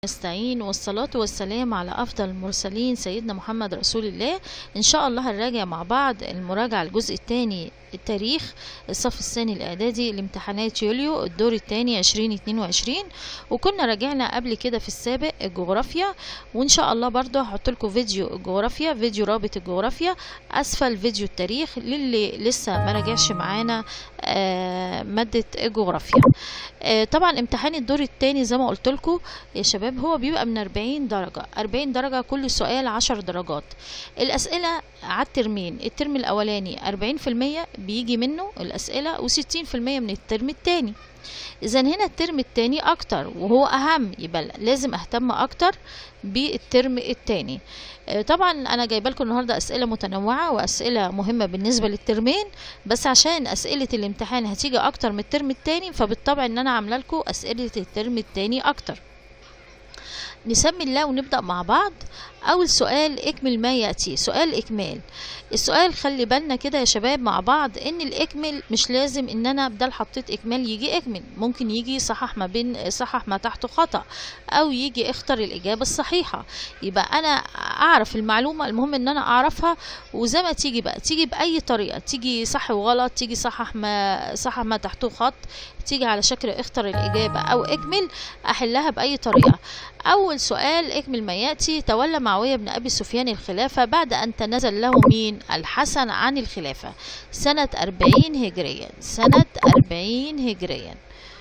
نستعين والصلاة والسلام على أفضل المرسلين سيدنا محمد رسول الله إن شاء الله هنراجع مع بعض المراجعة الجزء الثاني التاريخ الصف الثاني الإعدادي لامتحانات يوليو الدور الثاني 2022 وكنا راجعنا قبل كده في السابق الجغرافيا وإن شاء الله برضه هحط لكم فيديو الجغرافيا فيديو رابط الجغرافيا أسفل فيديو التاريخ للي لسه ما راجعش معانا آه مادة الجغرافيا آه طبعا امتحان الدور الثاني زي ما قلت لكم يا شباب هو بيبقى من 40 درجة 40 درجة كل سؤال 10 درجات الأسئلة على الترمين الترم الأولاني 40% بيجي منه الأسئلة و60% من الترم الثاني إذا هنا الترم الثاني أكتر وهو أهم يبقى لازم أهتم أكتر بالترم الثاني طبعا أنا جايبه لكم النهارده أسئلة متنوعة وأسئلة مهمة بالنسبة للترمين بس عشان أسئلة الامتحان هتيجي أكتر من الترم الثاني فبالطبع إن أنا عاملة لكم أسئلة الترم الثاني أكتر نسمي الله ونبدأ مع بعض أول سؤال اكمل ما يأتي سؤال إكمال السؤال خلي بالنا كده يا شباب مع بعض إن الإكمل مش لازم إن أنا بدل حطيت إكمال يجي إكمل ممكن يجي صحح ما بين صحح ما تحته خطأ أو يجي اختر الإجابة الصحيحة يبقى أنا أعرف المعلومة المهم إن أنا أعرفها وزي ما تيجي بقى تيجي بأي طريقة تيجي صح وغلط تيجي صحح ما صحح ما تحته خط تيجي على شكل اختر الإجابة أو اكمل أحلها بأي طريقة أول سؤال اكمل ما يأتي تولى معاوية بن أبي سفيان الخلافة بعد أن تنازل له مين الحسن عن الخلافة سنة أربعين هجريا سنة أربعين هجريا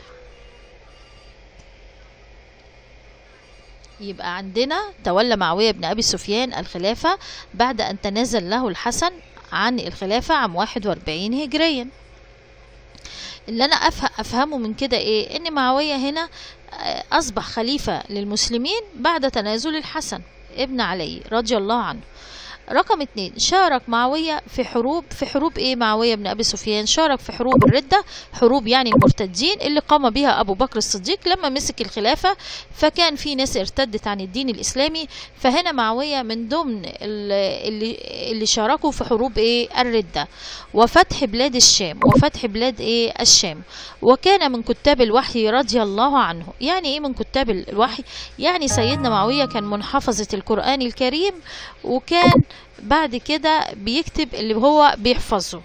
يبقى عندنا تولى معاوية بن أبي سفيان الخلافة بعد أن تنازل له الحسن عن الخلافة عام واحد وأربعين هجريا اللي أنا أفهمه من كده إيه إن معاوية هنا أصبح خليفة للمسلمين بعد تنازل الحسن ابن علي رضي الله عنه رقم اتنين شارك معاوية في حروب في حروب ايه معاوية بن ابي سفيان شارك في حروب الردة حروب يعني المرتدين اللي قام بها ابو بكر الصديق لما مسك الخلافة فكان في ناس ارتدت عن الدين الاسلامي فهنا معاوية من ضمن اللي, اللي شاركوا في حروب ايه الردة وفتح بلاد الشام وفتح بلاد ايه الشام وكان من كتاب الوحي رضي الله عنه يعني ايه من كتاب الوحي يعني سيدنا معاوية كان من حفظة القرآن الكريم وكان بعد كده بيكتب اللي هو بيحفظه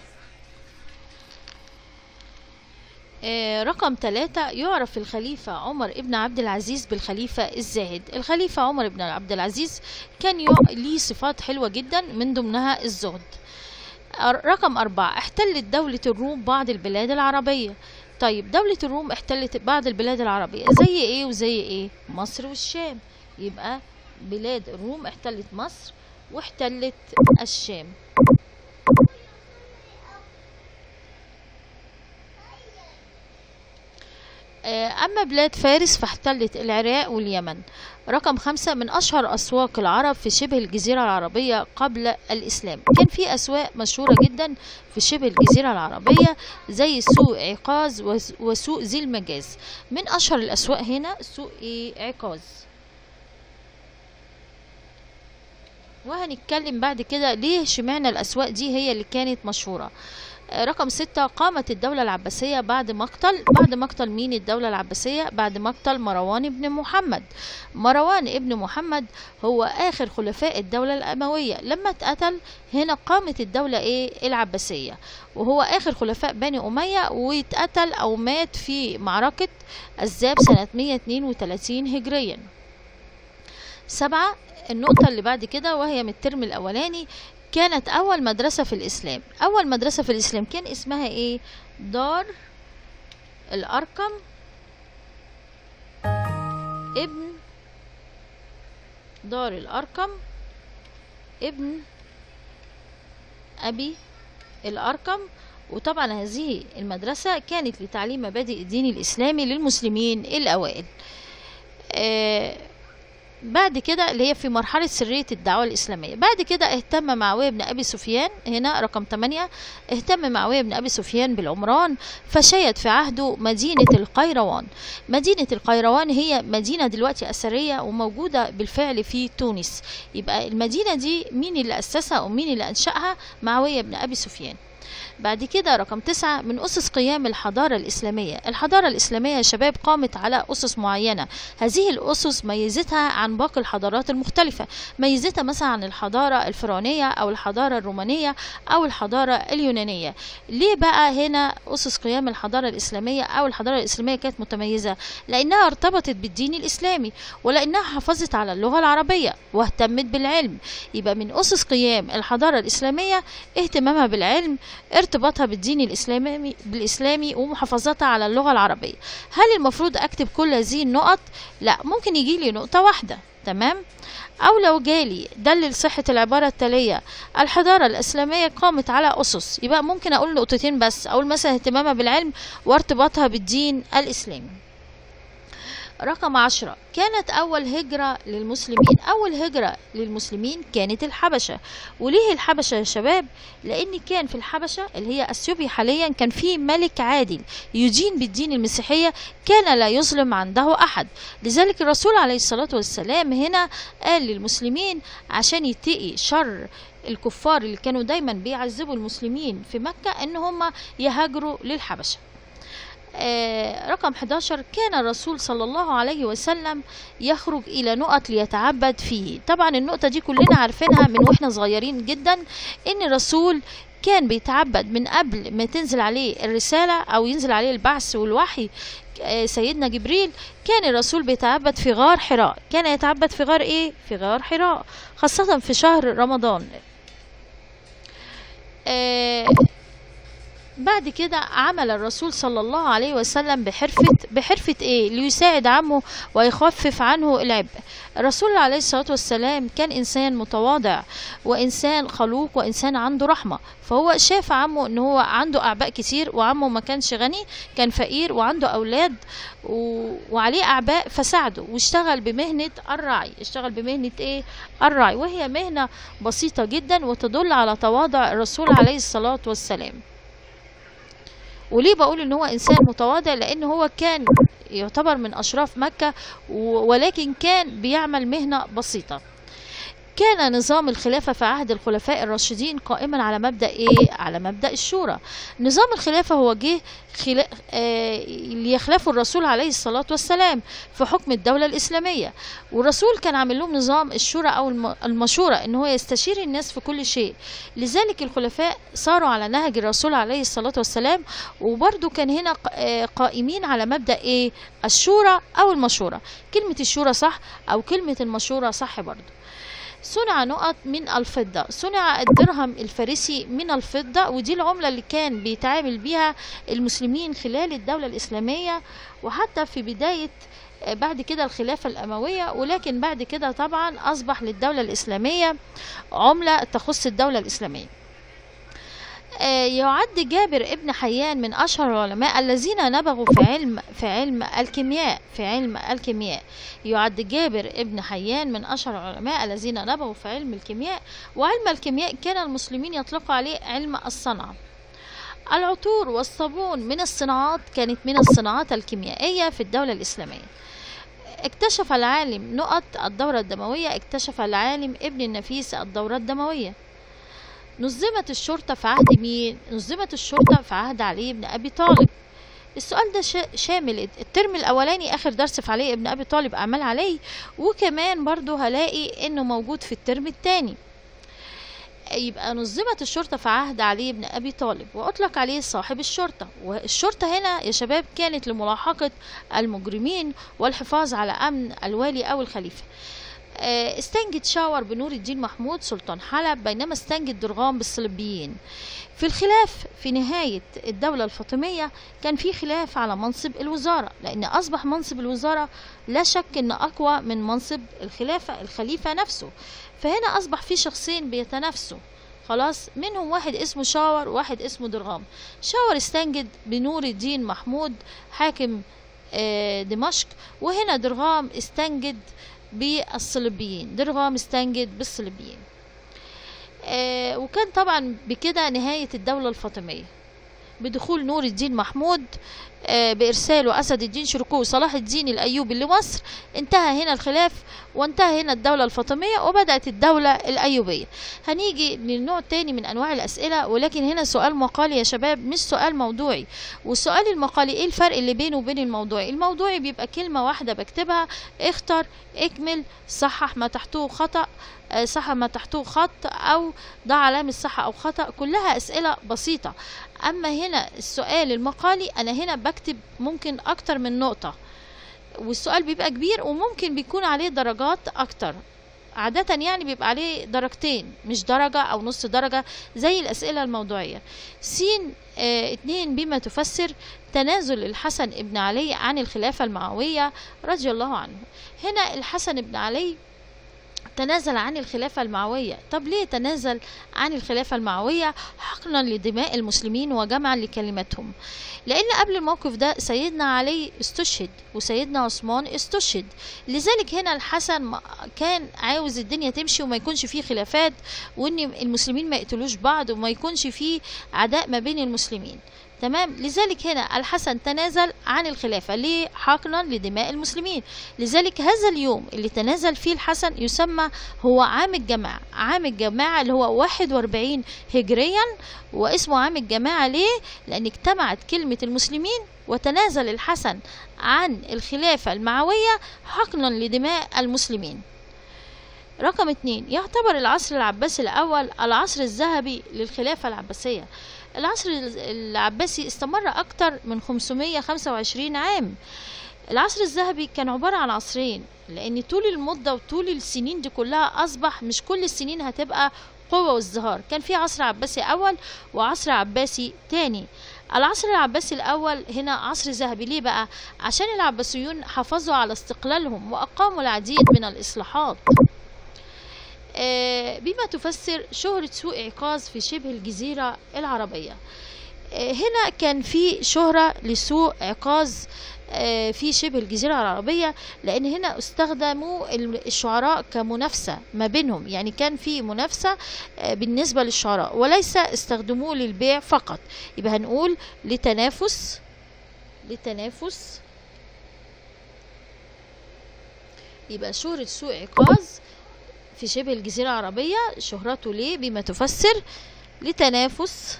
آه رقم ثلاثة يعرف الخليفة عمر ابن عبد العزيز بالخليفة الزاهد الخليفة عمر ابن عبد العزيز كان ليه صفات حلوة جدا من ضمنها الزهد رقم أربعة احتلت دولة الروم بعض البلاد العربية طيب دولة الروم احتلت بعض البلاد العربية زي ايه وزي ايه مصر والشام يبقى بلاد الروم احتلت مصر واحتلت الشام أما بلاد فارس فاحتلت العراق واليمن رقم خمسة من أشهر أسواق العرب في شبه الجزيرة العربية قبل الإسلام كان في أسواق مشهورة جدا في شبه الجزيرة العربية زي سوق عكاظ وسوق ذي المجاز من أشهر الأسواق هنا سوق عكاظ وهنتكلم بعد كده ليه شمعنا الأسواق دي هي اللي كانت مشهورة رقم ستة قامت الدولة العباسية بعد مقتل بعد مقتل مين الدولة العباسية بعد مقتل مروان بن محمد مروان ابن محمد هو آخر خلفاء الدولة الأموية لما اتقتل هنا قامت الدولة ايه العباسية وهو آخر خلفاء بني أمية واتقتل أو مات في معركة الزاب سنة 132 هجريا سبعة النقطة اللي بعد كده وهي من الترم الأولاني كانت أول مدرسة في الإسلام أول مدرسة في الإسلام كان اسمها إيه دار الأرقم ابن دار الأرقم ابن أبي الأرقم وطبعا هذه المدرسة كانت لتعليم مبادئ الدين الإسلامي للمسلمين الأوائل آه بعد كده اللي هي في مرحلة سرية الدعوة الإسلامية بعد كده اهتم معاوية بن أبي سفيان هنا رقم 8 اهتم معاوية بن أبي سفيان بالعمران فشيد في عهده مدينة القيروان مدينة القيروان هي مدينة دلوقتي أثرية وموجودة بالفعل في تونس يبقى المدينة دي مين اللي أسسها ومين اللي أنشأها معاوية بن أبي سفيان بعد كده رقم تسعة من أسس قيام الحضارة الإسلامية الحضارة الإسلامية يا شباب قامت على أسس معينة هذه الأسس ميزتها عن باقي الحضارات المختلفة ميزتها مثلا عن الحضارة الفرعونية أو الحضارة الرومانية أو الحضارة اليونانية ليه بقى هنا أسس قيام الحضارة الإسلامية أو الحضارة الإسلامية كانت متميزة لأنها ارتبطت بالدين الإسلامي ولأنها حافظت على اللغة العربية واهتمت بالعلم يبقى من أسس قيام الحضارة الإسلامية اهتمامها بالعلم ارتباطها بالدين الإسلامي بالإسلامي ومحافظتها على اللغة العربية هل المفروض أكتب كل هذه النقط؟ لا ممكن يجي لي نقطة واحدة تمام؟ أو لو جالي دلل صحة العبارة التالية الحضارة الإسلامية قامت على أسس يبقى ممكن أقول نقطتين بس أقول مثلا اهتمامها بالعلم وارتباطها بالدين الإسلامي رقم عشرة كانت أول هجرة للمسلمين أول هجرة للمسلمين كانت الحبشة وليه الحبشة يا شباب لأن كان في الحبشة اللي هي أثيوبيا حاليا كان في ملك عادل يدين بالدين المسيحية كان لا يظلم عنده أحد لذلك الرسول عليه الصلاة والسلام هنا قال للمسلمين عشان يتقي شر الكفار اللي كانوا دايما بيعذبوا المسلمين في مكة ان هم يهاجروا للحبشه آه، رقم 11 كان الرسول صلى الله عليه وسلم يخرج إلى نقط ليتعبد فيه طبعا النقطة دي كلنا عارفينها من وإحنا صغيرين جدا إن الرسول كان بيتعبد من قبل ما تنزل عليه الرسالة أو ينزل عليه البعث والوحي آه، سيدنا جبريل كان الرسول بيتعبد في غار حراء كان يتعبد في غار ايه في غار حراء خاصة في شهر رمضان آه بعد كده عمل الرسول صلى الله عليه وسلم بحرفة بحرفة ايه ليساعد عمه ويخفف عنه العبء الرسول عليه الصلاة والسلام كان انسان متواضع وانسان خلوق وانسان عنده رحمة فهو شاف عمه ان هو عنده اعباء كتير وعمه ما كانش غني كان فقير وعنده اولاد و... وعليه اعباء فساعده واشتغل بمهنة الرعي اشتغل بمهنة ايه الرعي وهي مهنة بسيطة جدا وتدل على تواضع الرسول عليه الصلاة والسلام وليه بقول ان هو انسان متواضع لان هو كان يعتبر من اشراف مكة ولكن كان بيعمل مهنة بسيطة كان نظام الخلافة في عهد الخلفاء الراشدين قائما على مبدأ ايه على مبدأ الشورى نظام الخلافة هو جه خلا... آه ليخلفوا الرسول عليه الصلاة والسلام في حكم الدولة الإسلامية والرسول كان عامل لهم نظام الشورى أو الم... المشورة إن هو يستشير الناس في كل شيء لذلك الخلفاء صاروا على نهج الرسول عليه الصلاة والسلام وبرضو كان هنا آه قائمين على مبدأ ايه الشورى أو المشورة كلمة الشورى صح أو كلمة المشورة صح برضو صنع نقط من الفضة صنع الدرهم الفارسي من الفضة ودي العملة اللي كان بيتعامل بيها المسلمين خلال الدولة الإسلامية وحتى في بداية بعد كده الخلافة الأموية ولكن بعد كده طبعا أصبح للدولة الإسلامية عملة تخص الدولة الإسلامية يعد جابر ابن حيان من أشهر العلماء الذين نبغوا في علم في علم الكيمياء في علم الكيمياء يعد جابر ابن حيان من أشهر العلماء الذين نبغوا في علم الكيمياء وعلم الكيمياء كان المسلمين يطلقوا عليه علم الصنعة العطور والصابون من الصناعات كانت من الصناعات الكيميائية في الدولة الإسلامية اكتشف العالم نقط الدورة الدموية اكتشف العالم ابن النفيس الدورة الدموية نظمت الشرطة في عهد مين؟ نظمت الشرطة في عهد علي بن أبي طالب السؤال ده شامل الترم الأولاني آخر درس في علي بن أبي طالب أعمال علي وكمان برضو هلاقي إنه موجود في الترم التاني يبقى نظمت الشرطة في عهد علي بن أبي طالب وأطلق عليه صاحب الشرطة والشرطة هنا يا شباب كانت لملاحقة المجرمين والحفاظ على أمن الوالي أو الخليفة استنجد شاور بنور الدين محمود سلطان حلب بينما استنجد درغام بالصليبيين في الخلاف في نهاية الدولة الفاطمية كان في خلاف على منصب الوزارة لأن أصبح منصب الوزارة لا شك أن أقوى من منصب الخلافة الخليفة نفسه فهنا أصبح في شخصين بيتنافسوا خلاص منهم واحد اسمه شاور وواحد اسمه درغام شاور استنجد بنور الدين محمود حاكم دمشق وهنا درغام استنجد بالصليبيين درغام استنجد بالصليبيين آه وكان طبعا بكده نهاية الدولة الفاطمية بدخول نور الدين محمود آه، بإرساله أسد الدين شركو صلاح الدين الأيوبي لمصر انتهى هنا الخلاف وانتهى هنا الدولة الفاطمية وبدأت الدولة الأيوبية هنيجي للنوع التاني من أنواع الأسئلة ولكن هنا سؤال مقالي يا شباب مش سؤال موضوعي والسؤال المقالي إيه الفرق اللي بينه وبين الموضوعي الموضوعي بيبقى كلمة واحدة بكتبها اختر اكمل صحح ما تحته خطأ آه، صح ما تحته خط او ضع علامة صح او خطأ كلها اسئلة بسيطة اما هنا السؤال المقالي انا هنا بكتب ممكن اكتر من نقطة والسؤال بيبقى كبير وممكن بيكون عليه درجات اكتر عادة يعني بيبقى عليه درجتين مش درجة أو نص درجة زي الأسئلة الموضوعية سين آه اتنين بما تفسر تنازل الحسن ابن علي عن الخلافة المعوية رضي الله عنه هنا الحسن ابن علي تنازل عن الخلافة المعوية طب ليه تنازل عن الخلافة المعوية حقنا لدماء المسلمين وجمعا لكلمتهم لأن قبل الموقف ده سيدنا علي استشهد وسيدنا عثمان استشهد لذلك هنا الحسن ما- كان عاوز الدنيا تمشي وما يكونش فيه خلافات وان المسلمين ما يقتلوش بعض وما يكونش فيه عداء ما بين المسلمين تمام لذلك هنا الحسن تنازل عن الخلافة ليه حقنا لدماء المسلمين لذلك هذا اليوم اللي تنازل فيه الحسن يسمى هو عام الجماعة عام الجماعة اللي هو 41 هجريا واسمه عام الجماعة ليه لأن اجتمعت كلمة المسلمين وتنازل الحسن عن الخلافة المعوية حقنا لدماء المسلمين رقم اتنين يعتبر العصر العباسي الأول العصر الذهبي للخلافة العباسية العصر العباسي استمر أكتر من 525 عام العصر الذهبي كان عبارة عن عصرين لأن طول المدة وطول السنين دي كلها أصبح مش كل السنين هتبقى قوة وازدهار كان في عصر عباسي أول وعصر عباسي تاني العصر العباسي الأول هنا عصر ذهبي ليه بقى؟ عشان العباسيون حافظوا على استقلالهم وأقاموا العديد من الإصلاحات آه، بما تفسر شهرة سوق عكاظ في شبه الجزيرة العربية آه، هنا كان في شهرة لسوق عكاظ آه، في شبه الجزيرة العربية لأن هنا استخدموا ال- الشعراء كمنافسة ما بينهم يعني كان في منافسة آه، بالنسبة للشعراء وليس استخدموه للبيع فقط يبقى هنقول لتنافس لتنافس يبقى شهرة سوق عكاظ في شبه الجزيرة العربية شهرته ليه بما تفسر لتنافس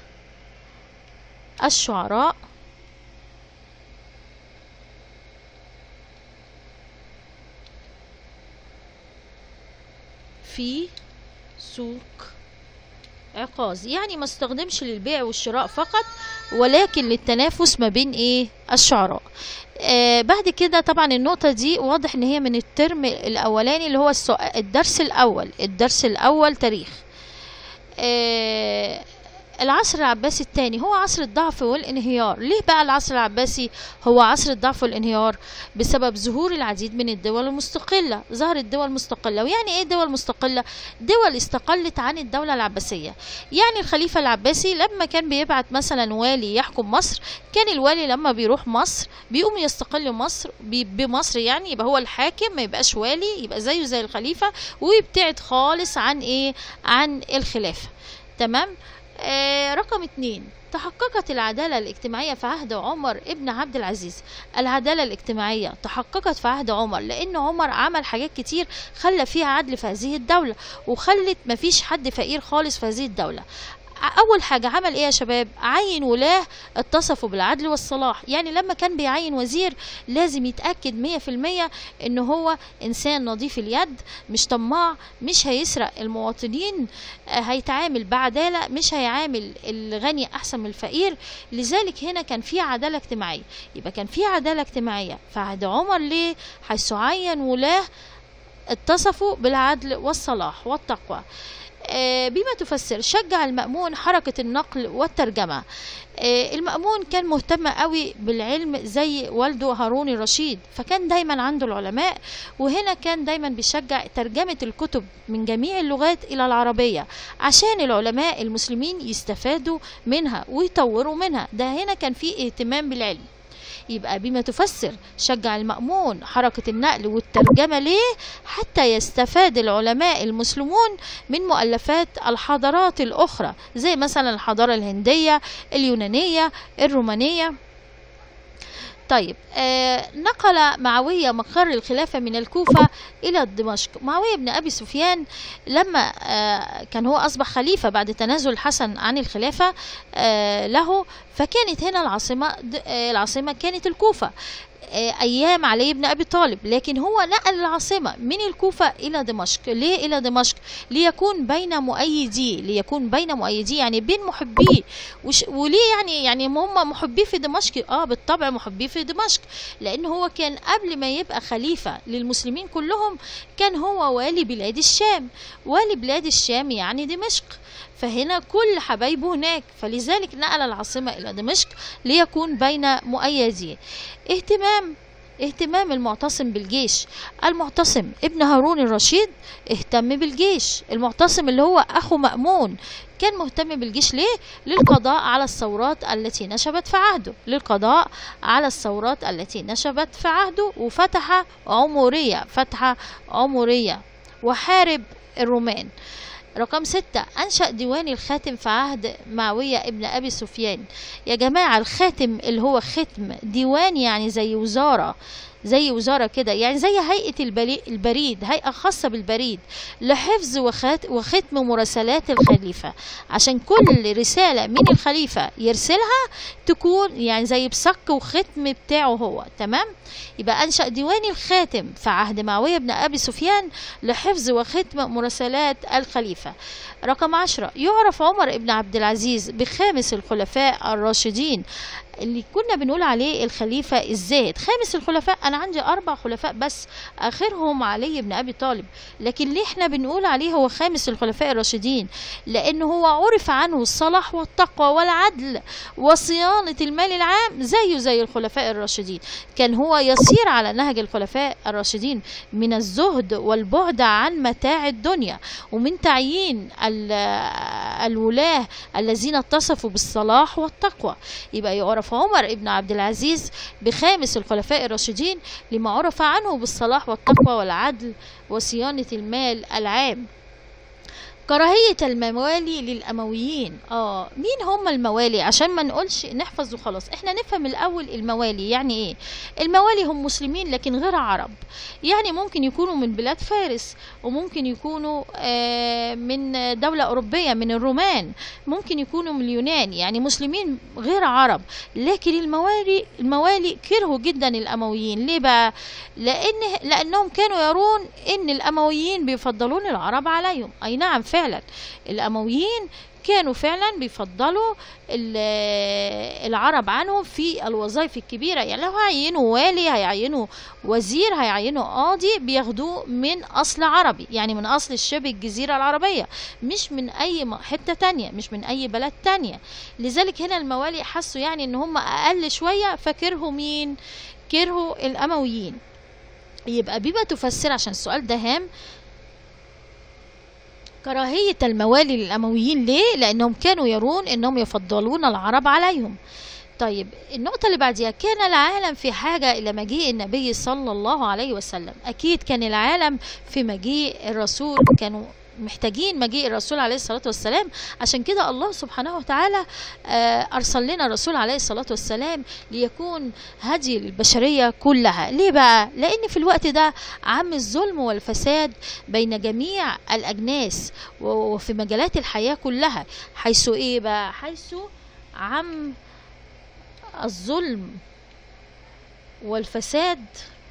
الشعراء في سوق عكاظ يعني ما استخدمش للبيع والشراء فقط ولكن للتنافس ما بين ايه الشعراء آه بعد كده طبعا النقطة دي واضح ان هي من الترم الاولاني اللي هو السؤ- الدرس الاول الدرس الاول تاريخ آه العصر العباسي الثاني هو عصر الضعف والانهيار ليه بقى العصر العباسي هو عصر الضعف والانهيار بسبب ظهور العديد من الدول المستقلة ظهرت دول مستقلة ويعني ايه دول مستقلة دول استقلت عن الدولة العباسية يعني الخليفة العباسي لما كان بيبعت مثلا والي يحكم مصر كان الوالي لما بيروح مصر بيقوم يستقل مصر بي- بمصر يعني يبقى هو الحاكم ما يبقاش والي يبقى زيه زي الخليفة ويبتعد خالص عن ايه عن الخلافة تمام آه رقم اتنين تحققت العدالة الاجتماعية في عهد عمر ابن عبد العزيز العدالة الاجتماعية تحققت في عهد عمر لأن عمر عمل حاجات كتير خلى فيها عدل في هذه الدولة وخلت مفيش حد فقير خالص في هذه الدولة اول حاجه عمل ايه يا شباب عين ولاه اتصفوا بالعدل والصلاح يعني لما كان بيعين وزير لازم يتاكد مية في المية ان هو انسان نظيف اليد مش طماع مش هيسرق المواطنين آه، هيتعامل بعداله مش هيعامل الغني احسن من الفقير لذلك هنا كان في عداله اجتماعيه يبقى كان في عداله اجتماعيه في عهد عمر ليه حيث عين ولاه اتصفوا بالعدل والصلاح والتقوى آه، بما تفسر شجع المأمون حركة النقل والترجمة آه، المأمون كان مهتم قوي بالعلم زي والده هارون الرشيد فكان دايما عنده العلماء وهنا كان دايما بيشجع ترجمة الكتب من جميع اللغات إلى العربية عشان العلماء المسلمين يستفادوا منها ويطوروا منها ده هنا كان في اهتمام بالعلم يبقى بما تفسر شجع المأمون حركة النقل والترجمة ليه حتى يستفاد العلماء المسلمون من مؤلفات الحضارات الأخرى زي مثلا الحضارة الهندية اليونانية الرومانية طيب آه نقل معاوية مقر الخلافة من الكوفة إلى دمشق معاوية بن أبي سفيان لما آه كان هو أصبح خليفة بعد تنازل الحسن عن الخلافة آه له فكانت هنا العاصمة د- آه العاصمة كانت الكوفة آه، ايام علي بن ابي طالب لكن هو نقل العاصمه من الكوفه الى دمشق ليه الى دمشق ليكون بين مؤيديه ليكون بين مؤيديه يعني بين محبيه وش وليه يعني يعني هم محبيه في دمشق اه بالطبع محبيه في دمشق لان هو كان قبل ما يبقى خليفه للمسلمين كلهم كان هو والي بلاد الشام والي بلاد الشام يعني دمشق فهنا كل حبايبه هناك فلذلك نقل العاصمة إلى دمشق ليكون بين مؤيديه اهتمام اهتمام المعتصم بالجيش المعتصم ابن هارون الرشيد اهتم بالجيش المعتصم اللي هو أخو مأمون كان مهتم بالجيش ليه؟ للقضاء على الثورات التي نشبت في عهده للقضاء على الثورات التي نشبت في عهده وفتح عمورية فتح عمورية وحارب الرومان رقم ستة أنشأ ديوان الخاتم في عهد معاوية ابن أبي سفيان يا جماعة الخاتم اللي هو ختم ديوان يعني زي وزارة زي وزارة كده يعني زي هيئة البري- البريد هيئة خاصة بالبريد لحفظ وخات وختم مراسلات الخليفة عشان كل رسالة من الخليفة يرسلها تكون يعني زي بصك وختم بتاعه هو تمام يبقى أنشأ ديوان الخاتم في عهد معاوية بن أبي سفيان لحفظ وختم مراسلات الخليفة رقم عشرة يعرف عمر بن عبد العزيز بخامس الخلفاء الراشدين اللي كنا بنقول عليه الخليفة الزاهد خامس الخلفاء أنا عندي أربع خلفاء بس آخرهم علي بن أبي طالب لكن ليه احنا بنقول عليه هو خامس الخلفاء الراشدين لأنه هو عرف عنه الصلاح والتقوى والعدل وصيانة المال العام زيه زي الخلفاء الراشدين كان هو يسير على نهج الخلفاء الراشدين من الزهد والبعد عن متاع الدنيا ومن تعيين ال- الولاة الذين اتصفوا بالصلاح والتقوى يبقى يعرف عمر ابن عبد العزيز بخامس الخلفاء الراشدين لما عرف عنه بالصلاح والتقوى والعدل وصيانة المال العام كراهية الموالي للأمويين اه مين هم الموالي عشان ما نقولش نحفظ وخلاص احنا نفهم الأول الموالي يعني ايه الموالي هم مسلمين لكن غير عرب يعني ممكن يكونوا من بلاد فارس وممكن يكونوا آه من دولة أوروبية من الرومان ممكن يكونوا من اليونان يعني مسلمين غير عرب لكن الموالي الموالي كرهوا جدا الأمويين ليه بقى لأن لأنهم كانوا يرون إن الأمويين بيفضلون العرب عليهم أي نعم فعلا الأمويين كانوا فعلا بيفضلوا ال- العرب عنهم في الوظائف الكبيرة يعني لو هيعينوا والي هيعينوا وزير هيعينوا قاضي بياخدوه من أصل عربي يعني من أصل شبه الجزيرة العربية مش من أي م- حتة تانية مش من أي بلد تانية لذلك هنا الموالي حسوا يعني إن هم أقل شوية فكرهوا مين كرهوا الأمويين يبقى بما تفسر عشان السؤال ده هام كراهية الموالي للأمويين ليه؟ لأنهم كانوا يرون أنهم يفضلون العرب عليهم طيب النقطة اللي بعديها كان العالم في حاجة إلى مجيء النبي صلى الله عليه وسلم أكيد كان العالم في مجيء الرسول كانوا محتاجين مجيء الرسول عليه الصلاة والسلام عشان كده الله سبحانه وتعالى آه، أرسل لنا الرسول عليه الصلاة والسلام ليكون هدي للبشرية كلها ليه بقى؟ لأن في الوقت ده عم الظلم والفساد بين جميع الأجناس و- وفي مجالات الحياة كلها حيث إيه بقى؟ حيث عم الظلم والفساد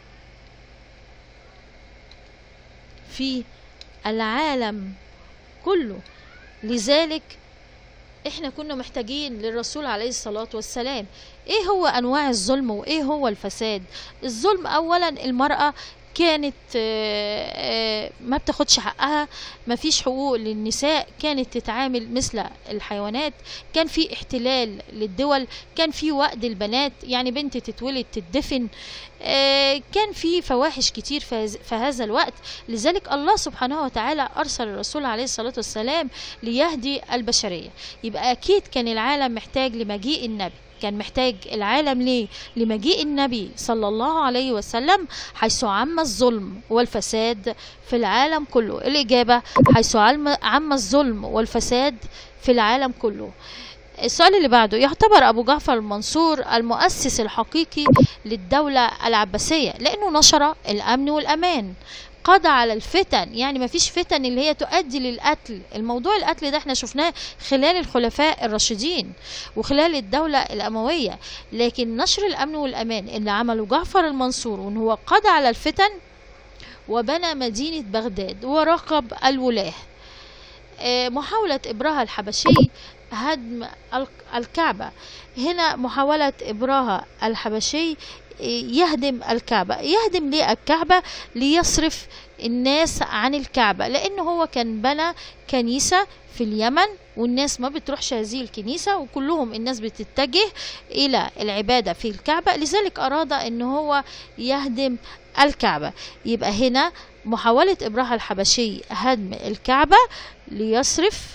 في العالم كله لذلك احنا كنا محتاجين للرسول عليه الصلاة والسلام ايه هو انواع الظلم وايه هو الفساد الظلم اولا المرأة كانت آه، آه، ما بتاخدش حقها ما فيش حقوق للنساء كانت تتعامل مثل الحيوانات كان في احتلال للدول كان في وأد البنات يعني بنت تتولد تدفن آه، كان في فواحش كتير في هذ- في هذا الوقت لذلك الله سبحانه وتعالى أرسل الرسول عليه الصلاة والسلام ليهدي البشرية يبقى أكيد كان العالم محتاج لمجيء النبي كان محتاج العالم ليه لمجيء النبي صلى الله عليه وسلم حيث عم الظلم والفساد في العالم كله الإجابة حيث عم عم الظلم والفساد في العالم كله السؤال اللي بعده يعتبر أبو جعفر المنصور المؤسس الحقيقي للدولة العباسية لأنه نشر الأمن والأمان قضى على الفتن يعني ما فيش فتن اللي هي تؤدي للقتل الموضوع القتل ده احنا شفناه خلال الخلفاء الراشدين وخلال الدولة الأموية لكن نشر الأمن والأمان اللي عمله جعفر المنصور وان هو قضى على الفتن وبنى مدينة بغداد وراقب الولاة آه، محاولة إبراهة الحبشي هدم الك- الكعبة هنا محاولة إبراهة الحبشي يهدم الكعبة يهدم ليه الكعبة ليصرف الناس عن الكعبة لأنه هو كان بنى كنيسة في اليمن والناس ما بتروحش هذه الكنيسة وكلهم الناس بتتجه إلى العبادة في الكعبة لذلك أراد أن هو يهدم الكعبة يبقى هنا محاولة إبراهة الحبشي هدم الكعبة ليصرف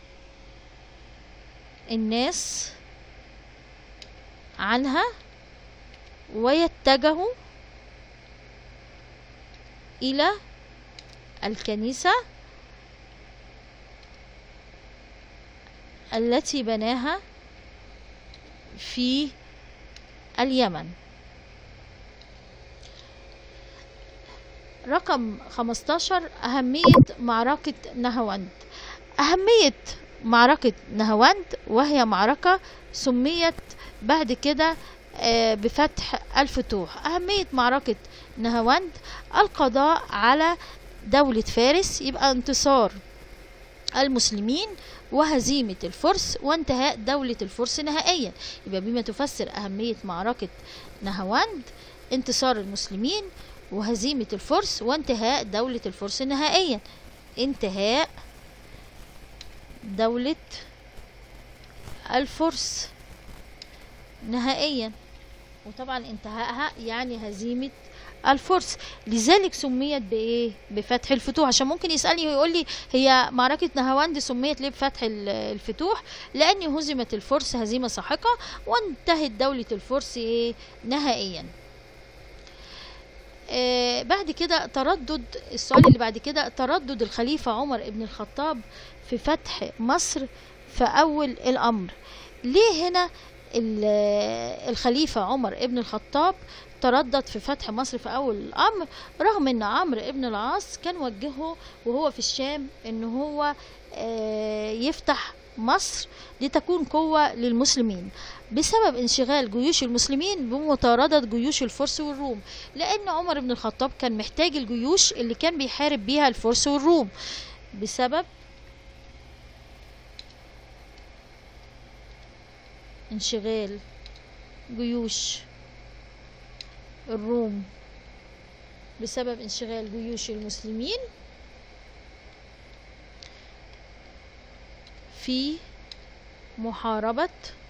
الناس عنها ويتجهوا إلى الكنيسة التي بناها في اليمن رقم 15 أهمية معركة نهاوند أهمية معركة نهاوند وهي معركة سميت بعد كده آه، بفتح الفتوح أهمية معركة نهاوند القضاء على دولة فارس يبقى انتصار المسلمين وهزيمة الفرس وانتهاء دولة الفرس نهائيا يبقى بما تفسر أهمية معركة نهاوند انتصار المسلمين وهزيمة الفرس وانتهاء دولة الفرس نهائيا انتهاء دولة الفرس نهائيا وطبعا انتهائها يعني هزيمة الفرس لذلك سميت بايه بفتح الفتوح عشان ممكن يسالني ويقول لي هي معركه نهاوند سميت ليه بفتح ال- الفتوح لان هزمت الفرس هزيمه ساحقه وانتهت دوله الفرس ايه نهائيا آه بعد كده تردد السؤال اللي بعد كده تردد الخليفه عمر بن الخطاب في فتح مصر في اول الامر ليه هنا ال- الخليفه عمر بن الخطاب تردد في فتح مصر في اول الامر رغم ان عمرو ابن العاص كان وجهه وهو في الشام ان هو آه، يفتح مصر لتكون قوة للمسلمين بسبب انشغال جيوش المسلمين بمطاردة جيوش الفرس والروم لأن عمر بن الخطاب كان محتاج الجيوش اللي كان بيحارب بيها الفرس والروم بسبب انشغال جيوش الروم بسبب انشغال جيوش المسلمين في محاربة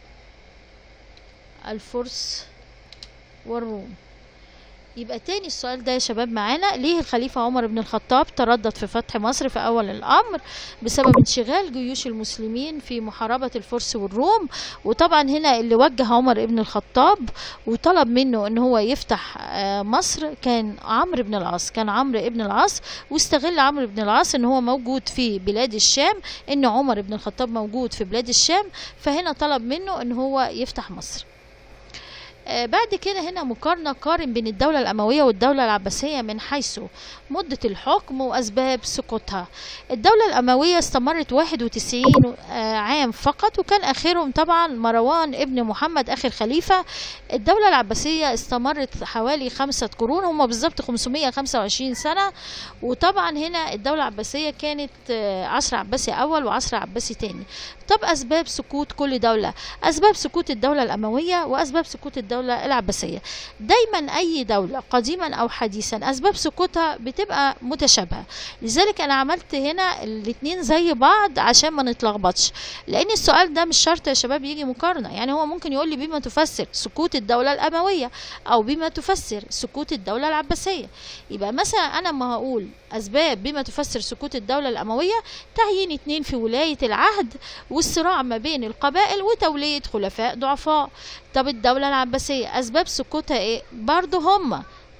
الفرس والروم يبقى تاني السؤال ده يا شباب معانا ليه الخليفة عمر بن الخطاب تردد في فتح مصر في أول الأمر بسبب انشغال جيوش المسلمين في محاربة الفرس والروم وطبعا هنا اللي وجه عمر بن الخطاب وطلب منه ان هو يفتح آه، مصر كان عمرو بن العاص كان عمرو بن العاص واستغل عمرو بن العاص ان هو موجود في بلاد الشام ان عمر بن الخطاب موجود في بلاد الشام فهنا طلب منه ان هو يفتح مصر آه، بعد كده هنا مقارنة قارن بين الدولة الأموية والدولة العباسية من حيث مدة الحكم وأسباب سقوطها الدولة الأموية استمرت 91 آه، عام فقط وكان آخرهم طبعا مروان ابن محمد آخر خليفة الدولة العباسية استمرت حوالي خمسة قرون هم بالظبط 525 سنة وطبعا هنا الدولة العباسية كانت آه، عصر عباسي أول وعصر عباسي تاني طب أسباب سقوط كل دولة أسباب سقوط الدولة الأموية وأسباب سقوط الدولة العباسية دايما أي دولة قديما أو حديثا أسباب سقوطها بتبقى متشابهة لذلك أنا عملت هنا الاتنين زي بعض عشان ما نتلخبطش لأن السؤال ده مش شرط يا شباب يجي مقارنة يعني هو ممكن يقول لي بما تفسر سقوط الدولة الأموية أو بما تفسر سقوط الدولة العباسية يبقى مثلا أنا ما هقول أسباب بما تفسر سقوط الدولة الأموية تعيين اتنين في ولاية العهد والصراع ما بين القبائل وتولية خلفاء ضعفاء طب الدولة العباسية أسباب سقوطها إيه؟ برضو هما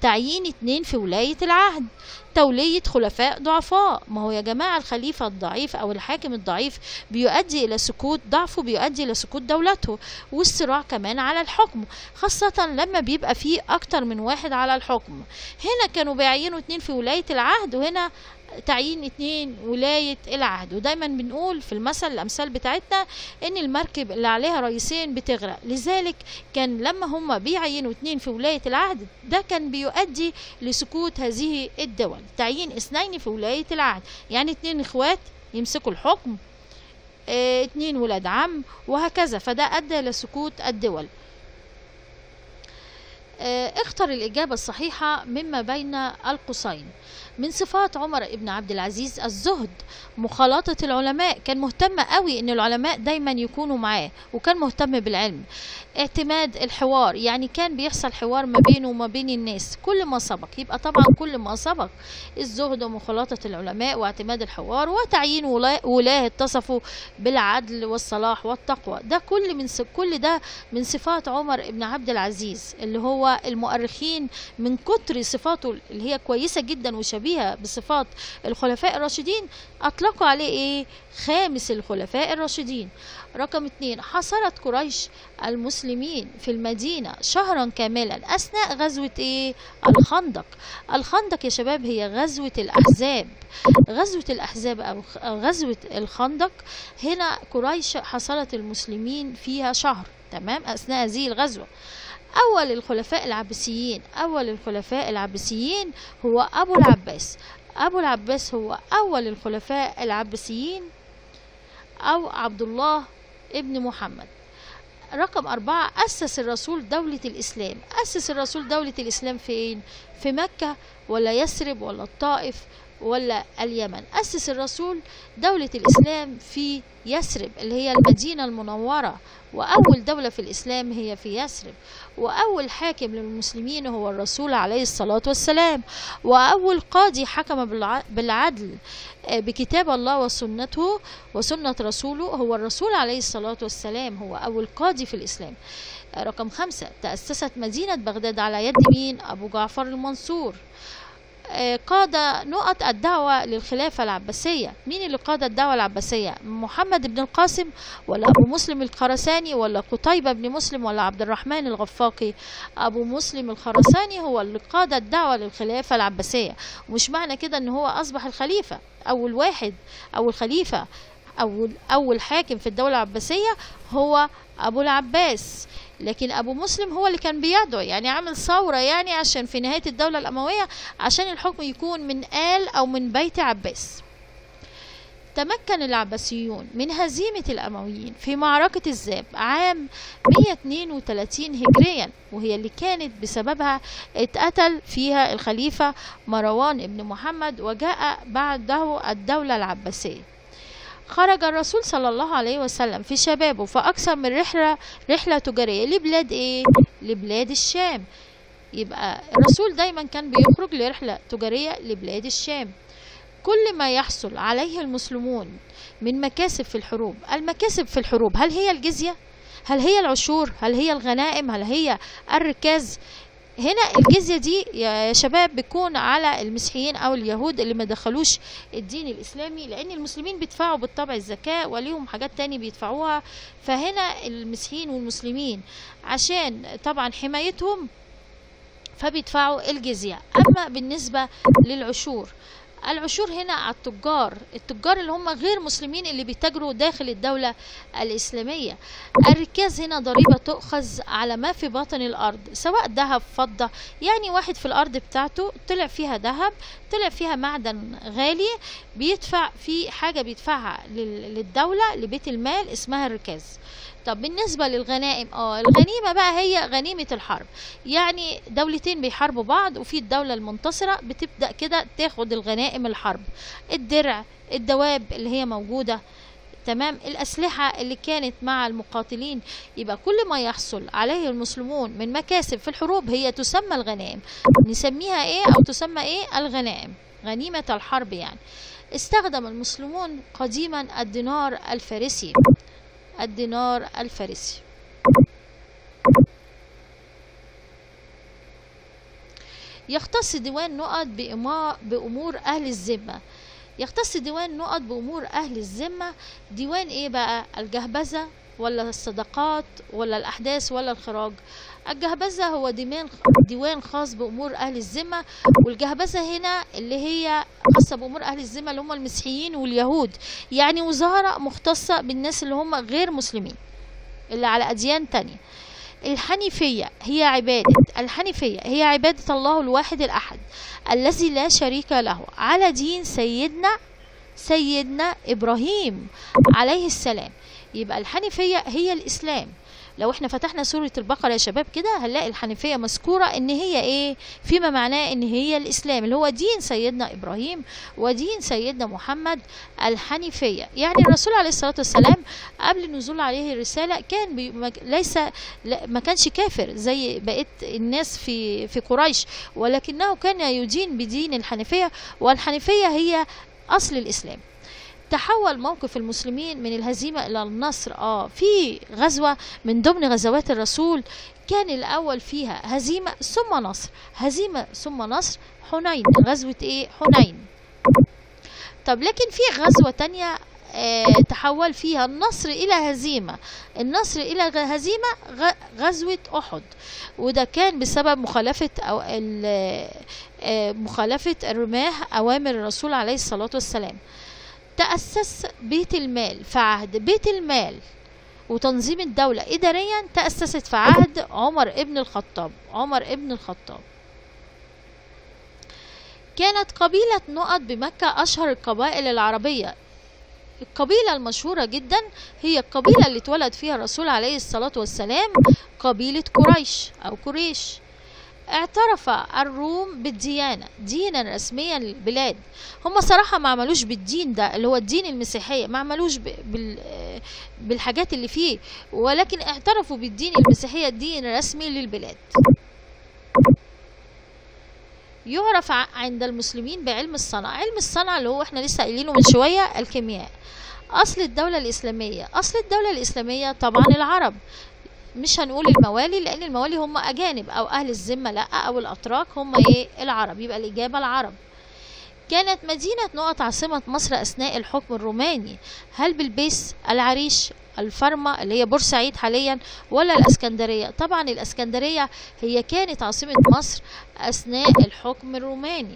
تعيين اتنين في ولاية العهد تولية خلفاء ضعفاء ما هو يا جماعة الخليفة الضعيف أو الحاكم الضعيف بيؤدي إلى سقوط ضعفه بيؤدي إلى سقوط دولته والصراع كمان على الحكم خاصة لما بيبقى فيه أكتر من واحد على الحكم هنا كانوا بيعينوا اتنين في ولاية العهد وهنا تعيين اتنين ولاية العهد ودايما بنقول في المثل الأمثال بتاعتنا إن المركب اللي عليها رئيسين بتغرق لذلك كان لما هم بيعينوا اتنين في ولاية العهد ده كان بيؤدي لسقوط هذه الدول تعيين اثنين في ولاية العهد يعني اتنين اخوات يمسكوا الحكم اه اتنين ولاد عم وهكذا فده أدى لسقوط الدول اه اختر الإجابة الصحيحة مما بين القوسين من صفات عمر بن عبد العزيز الزهد مخالطة العلماء كان مهتم قوي ان العلماء دايما يكونوا معاه وكان مهتم بالعلم اعتماد الحوار يعني كان بيحصل حوار ما بينه وما بين الناس كل ما سبق يبقى طبعا كل ما سبق الزهد ومخالطة العلماء واعتماد الحوار وتعيين ولاة اتصفوا بالعدل والصلاح والتقوى ده كل من كل ده من صفات عمر بن عبد العزيز اللي هو المؤرخين من كتر صفاته اللي هي كويسة جدا وشبيهة بصفات الخلفاء الراشدين أطلقوا عليه إيه خامس الخلفاء الراشدين رقم اتنين حصرت قريش المسلمين في المدينة شهرا كاملا أثناء غزوة إيه؟ الخندق الخندق يا شباب هي غزوة الأحزاب غزوة الأحزاب أو غزوة الخندق هنا قريش حصرت المسلمين فيها شهر تمام أثناء هذه الغزوة أول الخلفاء العباسيين أول الخلفاء العباسيين هو أبو العباس أبو العباس هو أول الخلفاء العباسيين أو عبد الله ابن محمد رقم أربعة أسس الرسول دولة الإسلام أسس الرسول دولة الإسلام فين؟ في مكة ولا يثرب ولا الطائف ولا اليمن أسس الرسول دولة الإسلام في يثرب اللي هي المدينة المنورة وأول دولة في الإسلام هي في يثرب وأول حاكم للمسلمين هو الرسول عليه الصلاة والسلام وأول قاضي حكم بالعدل بكتاب الله وسنته وسنة رسوله هو الرسول عليه الصلاة والسلام هو أول قاضي في الإسلام رقم خمسة تأسست مدينة بغداد على يد مين أبو جعفر المنصور قاد نقط الدعوة للخلافة العباسية مين اللي قاد الدعوة العباسية محمد بن القاسم ولا أبو مسلم الخرساني ولا قتيبة بن مسلم ولا عبد الرحمن الغفاقي أبو مسلم الخرساني هو اللي قاد الدعوة للخلافة العباسية ومش معنى كده ان هو أصبح الخليفة أول واحد أول خليفة أول أول حاكم في الدولة العباسية هو أبو العباس لكن ابو مسلم هو اللي كان بيدعو يعني عامل ثوره يعني عشان في نهايه الدوله الامويه عشان الحكم يكون من ال او من بيت عباس تمكن العباسيون من هزيمة الأمويين في معركة الزاب عام 132 هجريا وهي اللي كانت بسببها اتقتل فيها الخليفة مروان بن محمد وجاء بعده الدولة العباسية خرج الرسول صلى الله عليه وسلم في شبابه فأكثر من رحلة رحلة تجارية لبلاد إيه؟ لبلاد الشام يبقى الرسول دايما كان بيخرج لرحلة تجارية لبلاد الشام كل ما يحصل عليه المسلمون من مكاسب في الحروب المكاسب في الحروب هل هي الجزية؟ هل هي العشور؟ هل هي الغنائم؟ هل هي الركاز؟ هنا الجزية دي يا شباب بيكون على المسيحيين او اليهود اللي ما دخلوش الدين الاسلامي لان المسلمين بيدفعوا بالطبع الزكاة وليهم حاجات تاني بيدفعوها فهنا المسيحيين والمسلمين عشان طبعا حمايتهم فبيدفعوا الجزية اما بالنسبة للعشور العشور هنا على التجار التجار اللي هم غير مسلمين اللي بيتاجروا داخل الدولة الإسلامية الركاز هنا ضريبة تؤخذ على ما في باطن الأرض سواء ذهب فضة يعني واحد في الأرض بتاعته طلع فيها ذهب طلع فيها معدن غالي بيدفع في حاجة بيدفعها للدولة لبيت المال اسمها الركاز طب بالنسبة للغنائم اه الغنيمة بقى هي غنيمة الحرب يعني دولتين بيحاربوا بعض وفي الدولة المنتصرة بتبدأ كده تاخد الغنائم الحرب الدرع الدواب اللي هي موجودة تمام الأسلحة اللي كانت مع المقاتلين يبقى كل ما يحصل عليه المسلمون من مكاسب في الحروب هي تسمى الغنائم نسميها ايه او تسمى ايه الغنائم غنيمة الحرب يعني استخدم المسلمون قديما الدينار الفارسي الدينار الفارسي يختص ديوان نقط بإما- بأمور أهل الذمة يختص ديوان نقط بأمور أهل الذمة ديوان إيه بقى الجهبذة ولا الصدقات ولا الأحداث ولا الخراج الجهبذة هو ديوان ديوان خاص بأمور أهل الذمة والجهبذة هنا اللي هي خاصة بأمور أهل الذمة اللي هم المسيحيين واليهود يعني وزارة مختصة بالناس اللي هم غير مسلمين اللي على أديان تانية الحنيفية هي عبادة الحنيفية هي عبادة الله الواحد الأحد الذي لا شريك له على دين سيدنا سيدنا إبراهيم عليه السلام يبقى الحنيفية هي الإسلام لو احنا فتحنا سورة البقرة يا شباب كده هنلاقي الحنيفية مذكورة ان هي ايه فيما معناه ان هي الاسلام اللي هو دين سيدنا ابراهيم ودين سيدنا محمد الحنيفية يعني الرسول عليه الصلاة والسلام قبل النزول عليه الرسالة كان بي ما- ليس لا- ما كانش كافر زي بقية الناس في في قريش ولكنه كان يدين بدين الحنيفية والحنيفية هي اصل الاسلام تحول موقف المسلمين من الهزيمة إلى النصر آه في غزوة من ضمن غزوات الرسول كان الأول فيها هزيمة ثم نصر هزيمة ثم نصر حنين غزوة إيه حنين طب لكن في غزوة تانية آه تحول فيها النصر إلى هزيمة النصر إلى غ- هزيمة غ- غزوة أحد وده كان بسبب مخالفة أو ال- آه، مخالفة الرماة أوامر الرسول عليه الصلاة والسلام تأسس بيت المال في عهد بيت المال وتنظيم الدولة إداريا تأسست في عهد عمر ابن الخطاب عمر ابن الخطاب كانت قبيلة نقط بمكة أشهر القبائل العربية القبيلة المشهورة جدا هي القبيلة اللي اتولد فيها الرسول عليه الصلاة والسلام قبيلة قريش أو قريش اعترف الروم بالديانة دينا رسميا للبلاد هم صراحة ما عملوش بالدين ده اللي هو الدين المسيحية ما عملوش ب- بال آه، بالحاجات اللي فيه ولكن اعترفوا بالدين المسيحية دين رسمي للبلاد يعرف ع- عند المسلمين بعلم الصنعة علم الصنعة اللي هو احنا لسه قايلينه من شوية الكيمياء أصل الدولة الإسلامية أصل الدولة الإسلامية طبعا العرب مش هنقول الموالي لأن الموالي هم أجانب أو أهل الذمة لأ أو الأتراك هم إيه العرب يبقى الإجابة العرب كانت مدينة نقط عاصمة مصر أثناء الحكم الروماني هل بلبيس العريش الفرما اللي هي بورسعيد حاليا ولا الاسكندريه طبعا الاسكندريه هي كانت عاصمه مصر اثناء الحكم الروماني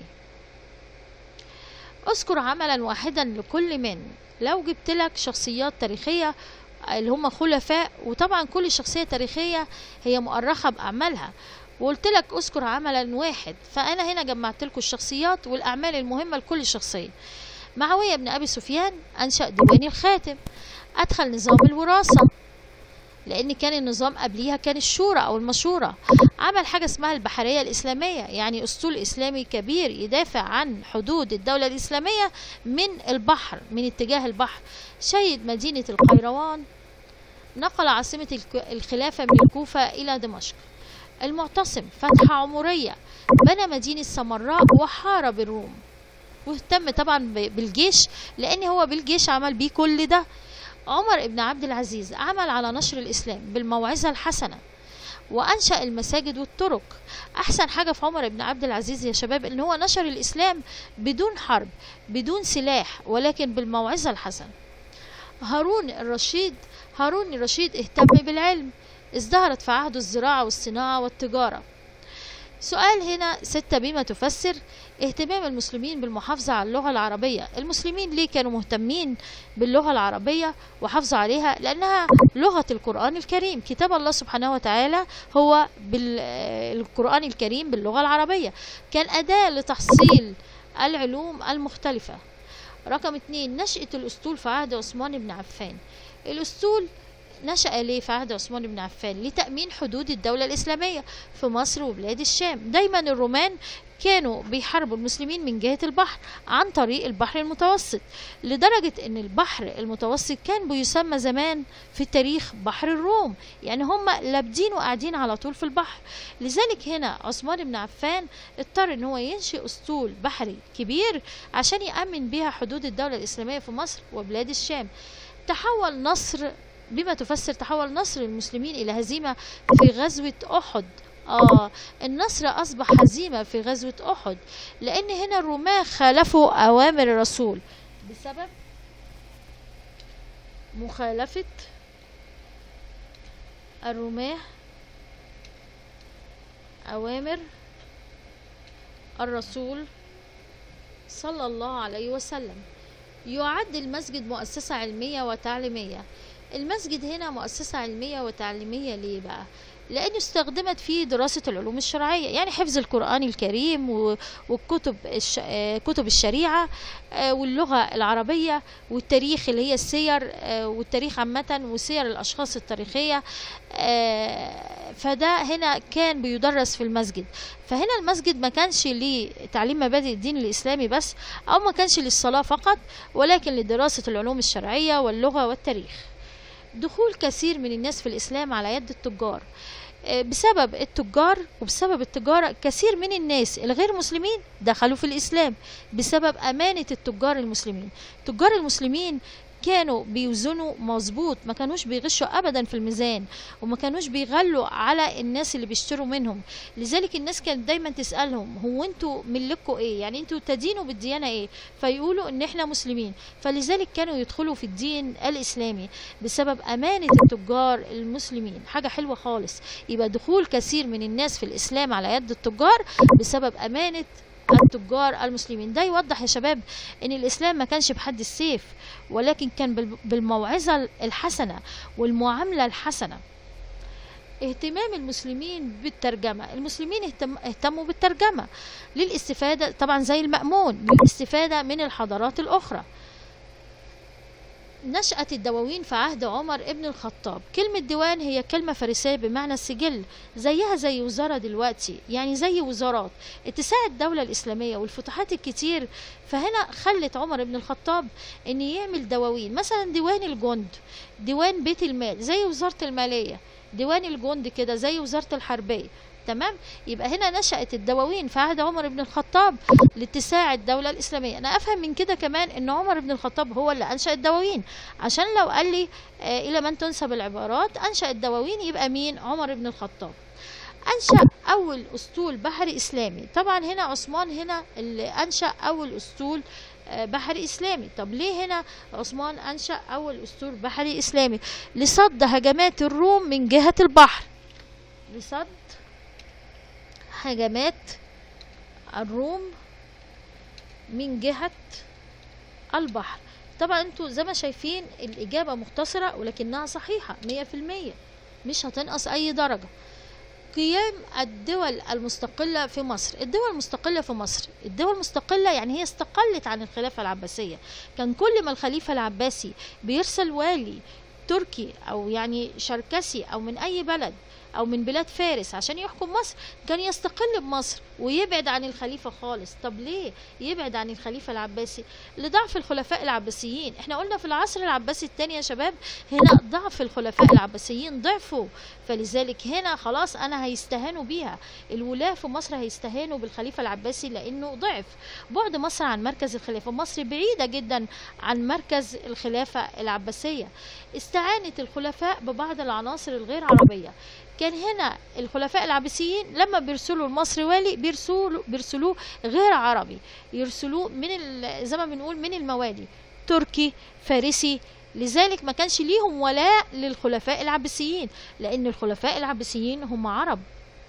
اذكر عملا واحدا لكل من لو جبت لك شخصيات تاريخيه اللي هم خلفاء وطبعا كل شخصيه تاريخيه هي مؤرخه باعمالها وقلت لك اذكر عملا واحد فانا هنا جمعت لكم الشخصيات والاعمال المهمه لكل شخصيه معاويه بن ابي سفيان انشا ديوان الخاتم ادخل نظام الوراثه لان كان النظام قبليها كان الشورى او المشوره عمل حاجه اسمها البحريه الاسلاميه يعني اسطول اسلامي كبير يدافع عن حدود الدوله الاسلاميه من البحر من اتجاه البحر شيد مدينه القيروان نقل عاصمه الك- الخلافه من الكوفه الى دمشق المعتصم فتح عموريه بنى مدينه سمراء وحارب الروم واهتم طبعا ب- بالجيش لان هو بالجيش عمل بيه كل ده عمر بن عبد العزيز عمل على نشر الإسلام بالموعظة الحسنة وأنشأ المساجد والطرق أحسن حاجة في عمر بن عبد العزيز يا شباب إن هو نشر الإسلام بدون حرب بدون سلاح ولكن بالموعظة الحسنة هارون الرشيد هارون الرشيد اهتم بالعلم ازدهرت في عهده الزراعة والصناعة والتجارة سؤال هنا ستة بما تفسر اهتمام المسلمين بالمحافظة على اللغة العربية المسلمين ليه كانوا مهتمين باللغة العربية وحافظوا عليها لأنها لغة القرآن الكريم كتاب الله سبحانه وتعالى هو بالقرآن الكريم باللغة العربية كان أداة لتحصيل العلوم المختلفة رقم اتنين نشأة الأسطول في عهد عثمان بن عفان الأسطول نشأ ليه في عهد عثمان بن عفان لتأمين حدود الدولة الإسلامية في مصر وبلاد الشام دايما الرومان كانوا بيحاربوا المسلمين من جهة البحر عن طريق البحر المتوسط لدرجة ان البحر المتوسط كان بيسمى زمان في التاريخ بحر الروم يعني هم لابدين وقاعدين على طول في البحر لذلك هنا عثمان بن عفان اضطر ان هو ينشئ اسطول بحري كبير عشان يأمن بيها حدود الدولة الإسلامية في مصر وبلاد الشام تحول نصر بما تفسر تحول نصر المسلمين إلى هزيمة في غزوة أحد آه النصر أصبح هزيمة في غزوة أحد لأن هنا الرماة خالفوا أوامر الرسول بسبب مخالفة الرماة أوامر الرسول صلى الله عليه وسلم يعد المسجد مؤسسة علمية وتعليمية المسجد هنا مؤسسة علمية وتعليمية ليه بقى؟ لأنه استخدمت فيه دراسة العلوم الشرعية يعني حفظ القرآن الكريم و- والكتب الش... آه، كتب الشريعة آه، واللغة العربية والتاريخ اللي هي السير آه، والتاريخ عامة وسير الأشخاص التاريخية آه، فده هنا كان بيدرس في المسجد فهنا المسجد ما كانش لتعليم مبادئ الدين الإسلامي بس أو ما كانش للصلاة فقط ولكن لدراسة العلوم الشرعية واللغة والتاريخ دخول كثير من الناس في الإسلام على يد التجار آه، بسبب التجار وبسبب التجارة كثير من الناس الغير مسلمين دخلوا في الإسلام بسبب أمانة التجار المسلمين تجار المسلمين كانوا بيوزنوا مظبوط ما كانوش بيغشوا ابدا في الميزان وما كانوش بيغلوا على الناس اللي بيشتروا منهم لذلك الناس كانت دايما تسالهم هو انتوا ملككم ايه يعني انتوا تدينوا بالديانه ايه فيقولوا ان احنا مسلمين فلذلك كانوا يدخلوا في الدين الاسلامي بسبب امانه التجار المسلمين حاجه حلوه خالص يبقى دخول كثير من الناس في الاسلام على يد التجار بسبب امانه التجار المسلمين ده يوضح يا شباب ان الاسلام ما كانش بحد السيف ولكن كان بال- بالموعظه الحسنه والمعامله الحسنه اهتمام المسلمين بالترجمة المسلمين اهتم اهتموا بالترجمة للاستفادة طبعا زي المأمون للاستفادة من الحضارات الأخرى نشأت الدواوين في عهد عمر ابن الخطاب كلمة ديوان هي كلمة فارسية بمعنى السجل زيها زي وزارة دلوقتي يعني زي وزارات اتساع الدولة الإسلامية والفتوحات الكتير فهنا خلت عمر بن الخطاب ان يعمل دواوين مثلا ديوان الجند ديوان بيت المال زي وزارة المالية ديوان الجند كده زي وزارة الحربية تمام يبقى هنا نشأت الدواوين في عهد عمر بن الخطاب لاتساع الدولة الإسلامية أنا أفهم من كده كمان أن عمر بن الخطاب هو اللي أنشأ الدواوين عشان لو قال لي آه إلى من تنسب العبارات أنشأ الدواوين يبقى مين عمر بن الخطاب أنشأ أول أسطول بحري إسلامي طبعا هنا عثمان هنا اللي أنشأ أول أسطول آه، بحري إسلامي طب ليه هنا عثمان أنشأ أول أسطول بحري إسلامي لصد هجمات الروم من جهة البحر لصد هجمات الروم من جهة البحر طبعا انتوا زي ما شايفين الإجابة مختصرة ولكنها صحيحة مية في المية مش هتنقص أي درجة قيام الدول المستقلة في مصر الدول المستقلة في مصر الدول المستقلة يعني هي استقلت عن الخلافة العباسية كان كل ما الخليفة العباسي بيرسل والي تركي أو يعني شركسي أو من أي بلد أو من بلاد فارس عشان يحكم مصر كان يستقل بمصر ويبعد عن الخليفة خالص طب ليه يبعد عن الخليفة العباسي لضعف الخلفاء العباسيين احنا قلنا في العصر العباسي الثاني يا شباب هنا ضعف الخلفاء العباسيين ضعفوا فلذلك هنا خلاص انا هيستهانوا بيها الولاة في مصر هيستهانوا بالخليفة العباسي لانه ضعف بعد مصر عن مركز الخلافة مصر بعيدة جدا عن مركز الخلافة العباسية استعانت الخلفاء ببعض العناصر الغير عربية كان هنا الخلفاء العباسيين لما بيرسلوا لمصر والي بيرسلوا بيرسلوه غير عربي يرسلوه من ال- زي ما بنقول من الموالي تركي فارسي لذلك ما كانش ليهم ولاء للخلفاء العباسيين لان الخلفاء العباسيين هم عرب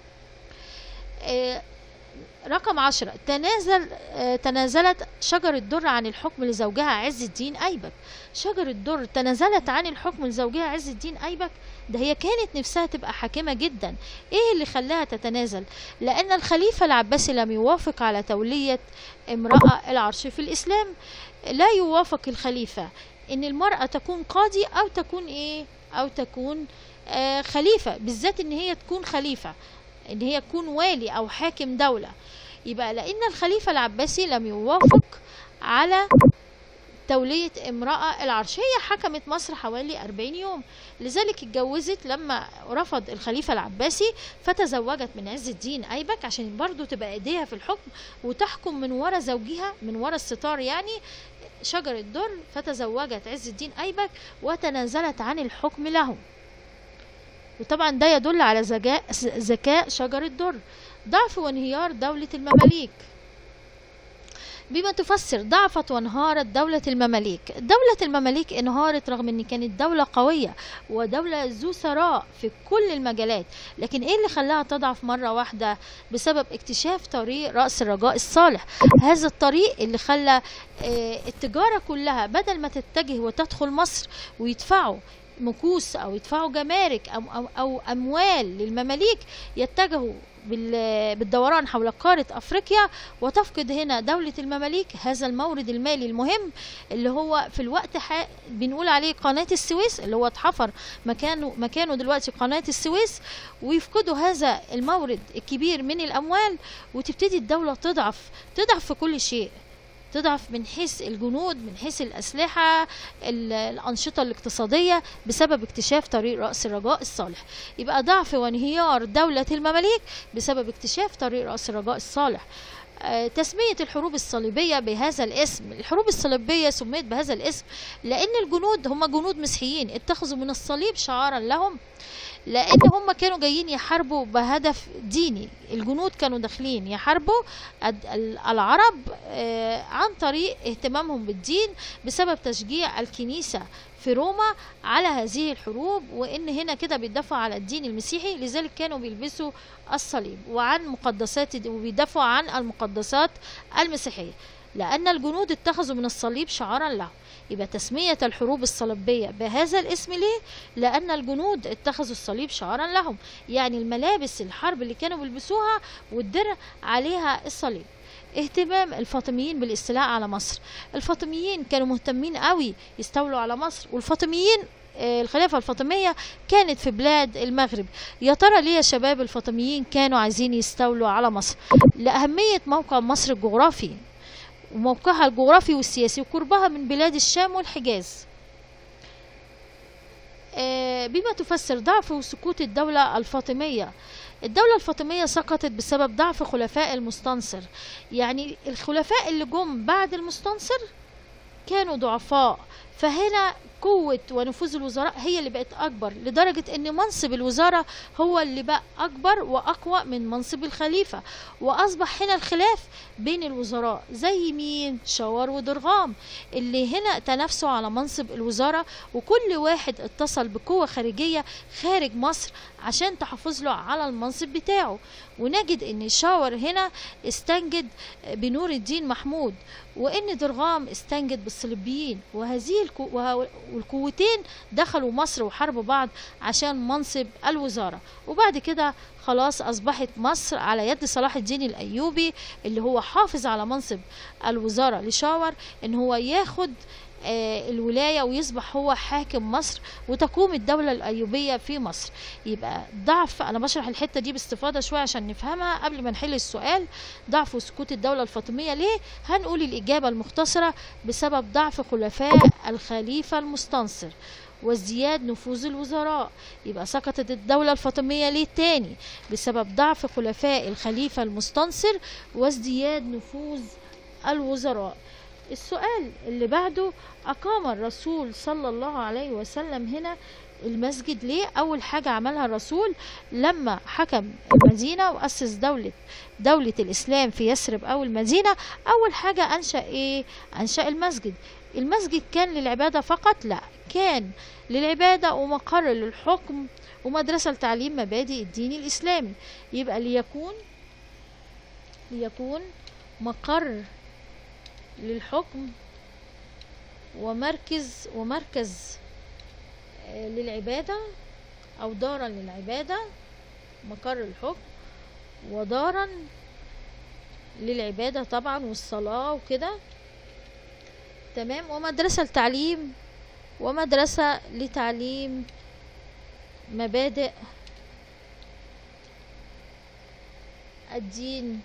آه، رقم عشرة تنازل آه، تنازلت شجر الدر عن الحكم لزوجها عز الدين أيبك شجر الدر تنازلت عن الحكم لزوجها عز الدين أيبك ده هي كانت نفسها تبقى حاكمة جدا ايه اللي خلاها تتنازل لأن الخليفة العباسي لم يوافق على تولية امرأة العرش في الإسلام لا يوافق الخليفة ان المرأة تكون قاضي او تكون ايه او تكون آه خليفة بالذات ان هي تكون خليفة ان هي تكون والي او حاكم دولة يبقى لان الخليفة العباسي لم يوافق على تولية امرأة العرش هي حكمت مصر حوالي 40 يوم لذلك اتجوزت لما رفض الخليفة العباسي فتزوجت من عز الدين أيبك عشان برضو تبقى ايديها في الحكم وتحكم من وراء زوجها من وراء الستار يعني شجر الدر فتزوجت عز الدين أيبك وتنازلت عن الحكم له وطبعا ده يدل على ذكاء ذكاء شجر الدر ضعف وانهيار دولة المماليك بما تفسر ضعفت وانهارت دولة المماليك دولة المماليك انهارت رغم ان كانت دولة قوية ودولة ذو ثراء في كل المجالات لكن ايه اللي خلاها تضعف مرة واحدة بسبب اكتشاف طريق رأس الرجاء الصالح هذا الطريق اللي خلى آه، التجارة كلها بدل ما تتجه وتدخل مصر ويدفعوا مكوس او يدفعوا جمارك أو, أو, او اموال للمماليك يتجهوا بال- بالدوران حول قارة أفريقيا وتفقد هنا دولة المماليك هذا المورد المالي المهم اللي هو في الوقت ح... بنقول عليه قناة السويس اللي هو اتحفر مكانه مكانه دلوقتي قناة السويس ويفقدوا هذا المورد الكبير من الأموال وتبتدي الدولة تضعف تضعف في كل شيء تضعف من حيث الجنود من حيث الأسلحة ال- الأنشطة الاقتصادية بسبب اكتشاف طريق رأس الرجاء الصالح يبقى ضعف وانهيار دولة المماليك بسبب اكتشاف طريق رأس الرجاء الصالح آه، تسمية الحروب الصليبية بهذا الاسم الحروب الصليبية سميت بهذا الاسم لأن الجنود هم جنود مسيحيين اتخذوا من الصليب شعارا لهم لان هم كانوا جايين يحاربوا بهدف ديني الجنود كانوا داخلين يحاربوا الد- ال- العرب آه، عن طريق اهتمامهم بالدين بسبب تشجيع الكنيسة في روما على هذه الحروب وان هنا كده بيدافعوا على الدين المسيحي لذلك كانوا بيلبسوا الصليب وعن مقدسات وبيدافعوا عن المقدسات المسيحية لأن الجنود اتخذوا من الصليب شعارا له يبقى تسمية الحروب الصليبية بهذا الاسم ليه؟ لأن الجنود اتخذوا الصليب شعارا لهم يعني الملابس الحرب اللي كانوا بيلبسوها والدرع عليها الصليب اهتمام الفاطميين بالاستيلاء على مصر الفاطميين كانوا مهتمين قوي يستولوا على مصر والفاطميين آه، الخلافة الفاطمية كانت في بلاد المغرب يا ترى ليه يا شباب الفاطميين كانوا عايزين يستولوا على مصر لأهمية موقع مصر الجغرافي وموقعها الجغرافي والسياسي وقربها من بلاد الشام والحجاز آه، بما تفسر ضعف وسقوط الدولة الفاطمية الدولة الفاطمية سقطت بسبب ضعف خلفاء المستنصر يعني الخلفاء اللي جم بعد المستنصر كانوا ضعفاء فهنا قوة ونفوذ الوزراء هي اللي بقت أكبر لدرجة أن منصب الوزارة هو اللي بقى أكبر وأقوى من منصب الخليفة وأصبح هنا الخلاف بين الوزراء زي مين شاور ودرغام اللي هنا تنافسوا على منصب الوزارة وكل واحد اتصل بقوة خارجية خارج مصر عشان تحافظ له على المنصب بتاعه ونجد ان شاور هنا استنجد بنور الدين محمود وان درغام استنجد بالصليبيين وهذه الكو وه- والقوتين دخلوا مصر وحاربوا بعض عشان منصب الوزارة وبعد كده خلاص أصبحت مصر على يد صلاح الدين الأيوبي اللي هو حافظ على منصب الوزارة لشاور إن هو ياخد آه، الولاية ويصبح هو حاكم مصر وتقوم الدولة الأيوبية في مصر يبقى ضعف أنا بشرح الحتة دي باستفاضة شوية عشان نفهمها قبل ما نحل السؤال ضعف وسقوط الدولة الفاطمية ليه هنقول الإجابة المختصرة بسبب ضعف خلفاء الخليفة المستنصر وازدياد نفوذ الوزراء يبقى سقطت الدولة الفاطمية ليه تاني بسبب ضعف خلفاء الخليفة المستنصر وازدياد نفوذ الوزراء السؤال اللي بعده أقام الرسول صلى الله عليه وسلم هنا المسجد ليه أول حاجة عملها الرسول لما حكم المدينة وأسس دولة دولة الإسلام في يثرب أو المدينة أول حاجة أنشأ إيه أنشأ المسجد المسجد كان للعبادة فقط لا كان للعبادة ومقر للحكم ومدرسة لتعليم مبادئ الدين الإسلامي يبقى ليكون ليكون مقر للحكم ومركز ومركز آه، للعبادة أو دارا للعبادة مقر الحكم ودارا للعبادة طبعا والصلاة وكده تمام ومدرسة لتعليم ومدرسة لتعليم مبادئ الدين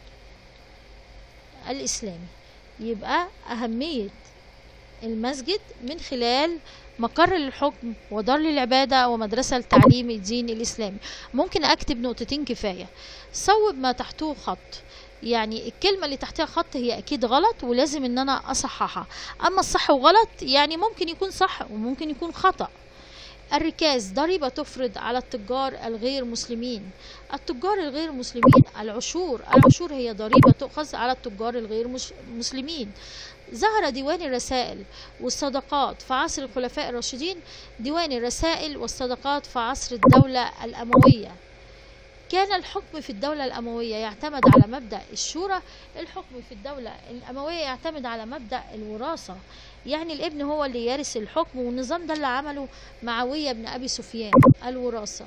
الإسلامي يبقى أهمية المسجد من خلال مقر للحكم ودار للعبادة ومدرسة لتعليم الدين الإسلامي ممكن أكتب نقطتين كفاية صوب ما تحته خط يعني الكلمة اللي تحتها خط هي أكيد غلط ولازم إن أنا أصححها أما الصح وغلط يعني ممكن يكون صح وممكن يكون خطأ الركاز ضريبة تفرض على التجار الغير مسلمين التجار الغير مسلمين العشور العشور هي ضريبة تؤخذ على التجار الغير مش- مسلمين ظهر ديوان الرسائل والصدقات في عصر الخلفاء الراشدين ديوان الرسائل والصدقات في عصر الدولة الأموية كان الحكم في الدولة الأموية يعتمد على مبدأ الشورى الحكم في الدولة الأموية يعتمد على مبدأ الوراثة يعني الابن هو اللي يرث الحكم والنظام ده اللي عمله معاوية بن أبي سفيان الوراثة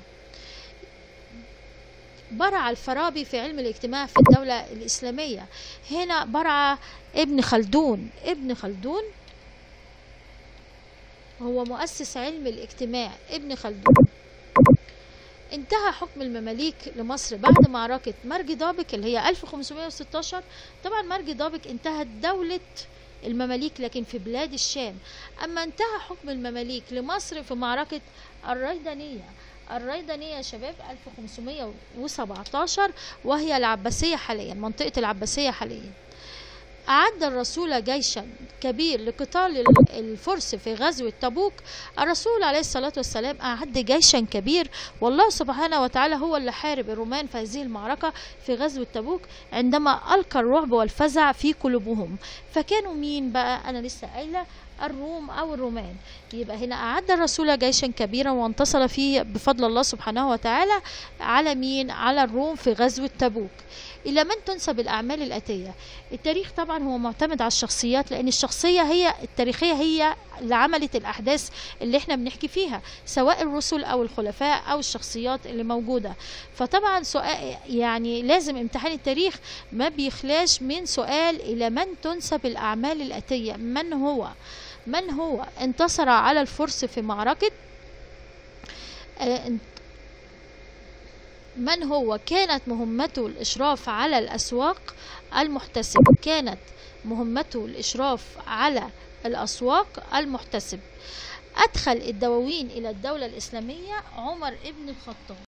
برع الفارابي في علم الاجتماع في الدولة الإسلامية هنا برع ابن خلدون ابن خلدون هو مؤسس علم الاجتماع ابن خلدون انتهى حكم المماليك لمصر بعد معركة مرج ضابك اللي هي 1516 طبعا مرج ضابك انتهت دولة المماليك لكن في بلاد الشام أما انتهى حكم المماليك لمصر في معركة الريدانية الريدانية يا شباب 1517 وهي العباسية حاليا منطقة العباسية حاليا أعد الرسول جيشا كبير لقتال ال- الفرس في غزوة تبوك الرسول عليه الصلاة والسلام أعد جيشا كبير والله سبحانه وتعالى هو اللي حارب الرومان في هذه المعركة في غزوة تبوك عندما ألقى الرعب والفزع في قلوبهم فكانوا مين بقى أنا لسه قايلة الروم أو الرومان يبقى هنا أعد الرسول جيشا كبيرا وانتصر فيه بفضل الله سبحانه وتعالى على مين على الروم في غزوة تبوك إلى من تنسب الأعمال الآتية التاريخ طبعا هو معتمد على الشخصيات لأن الشخصية هي التاريخية هي اللي عملت الأحداث اللي احنا بنحكي فيها سواء الرسل أو الخلفاء أو الشخصيات اللي موجودة فطبعا سؤال يعني لازم امتحان التاريخ ما بيخلاش من سؤال إلى من تنسب الأعمال الآتية من هو من هو انتصر على الفرس في معركة آه، ان- من هو كانت مهمته الإشراف على الأسواق المحتسب كانت مهمته الإشراف على الأسواق المحتسب أدخل الدواوين إلى الدولة الإسلامية عمر ابن الخطاب